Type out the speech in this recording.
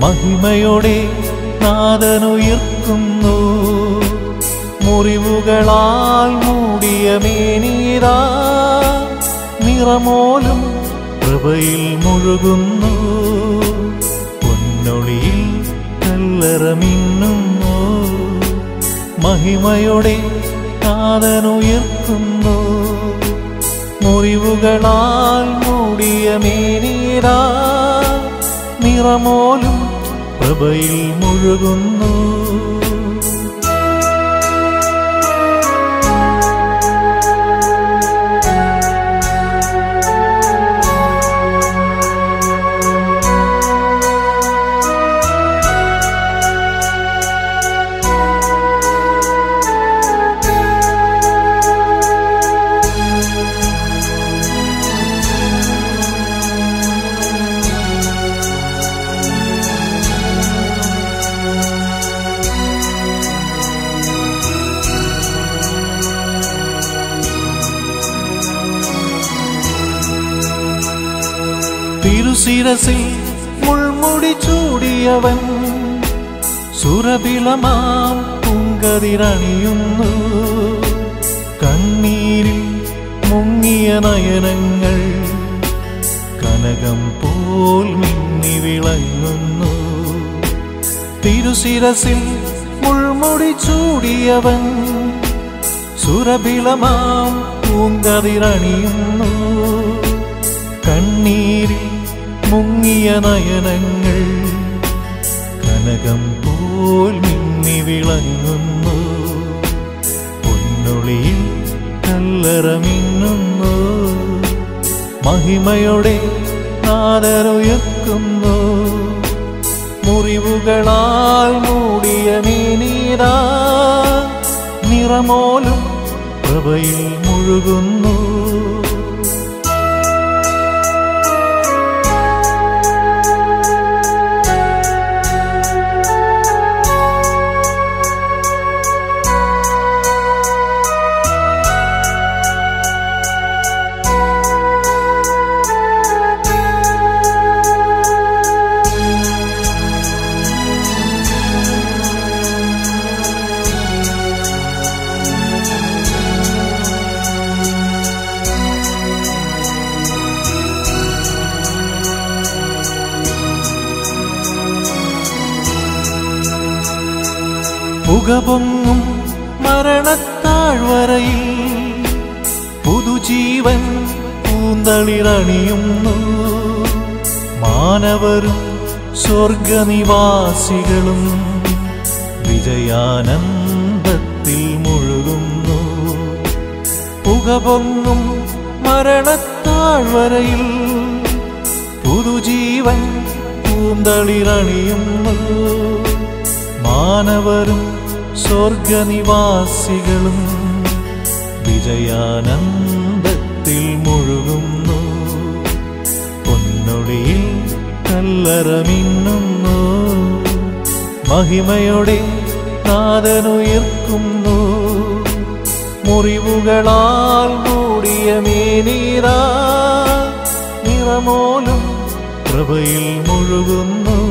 മഹിമയോടെ നാദനുയർക്കുന്നു മുറിവുകളാൽ മൂടിയ മേനീരാ നിറമോലും കൃപയിൽ മുഴുകുന്നു പൊന്നൊളിയിൽ കല്ലറമിന്നുന്നു മഹിമയോടെ നാദനുയർക്കുന്നു മുറിവുകളാൽ മൂടിയ മേനീരാ നിറമോലും പ്രഭയിൽ മുഴുകുന്നു തിരുശിരസിൽ മുൾമുടി ചൂടിയവൻ സുരഭിലമാം പുങ്കതിരണിയുന്നു കണ്ണീരിൽ മുങ്ങിയ നയനങ്ങൾ കനകം പോൽ മിന്നി വിളങ്ങുന്നു തിരുശിരസിൽ മുൾമുടി ചൂടിയവൻ സുരഭിലമാം പൂങ്കതിരണിയുന്നു കണ്ണീരിൽ മുങ്ങിയ നയനങ്ങൾ കനകം പോൽ മിന്നി വിളങ്ങുന്നു പൊന്നൊളിയിൽ കല്ലറമിന്നുന്നു മഹിമയോടെ നാദരുയർക്കുന്നു മുറിവുകളാൽ മൂടിയ നീനീരാ നിറമോലും പ്രഭയിൽ മുഴുകുന്നു പുകപൊങ്ങും മരണത്താഴ്വരയിൽ പുതുജീവൻ പൂന്തളിരണിയുന്നു മാനവരും സ്വർഗനിവാസികളും വിജയാനന്ദത്തിൽ മുഴുകുന്നു പുകപൊങ്ങും മരണത്താഴ്വരയിൽ പുതുജീവൻ പൂന്തളിരണിയുന്നു മാനവരും സ്വർഗനിവാസികളും വിജയാനന്ദത്തിൽ മുഴുകുന്നു പൊന്നൊടിയിൽ കല്ലറമിന്നുന്നു മഹിമയോടെ നാദനുയർക്കുന്നു മുറിവുകളാൽ മൂടിയ മേനീരാ നിറമോലും പ്രഭയിൽ മുഴുകുന്നു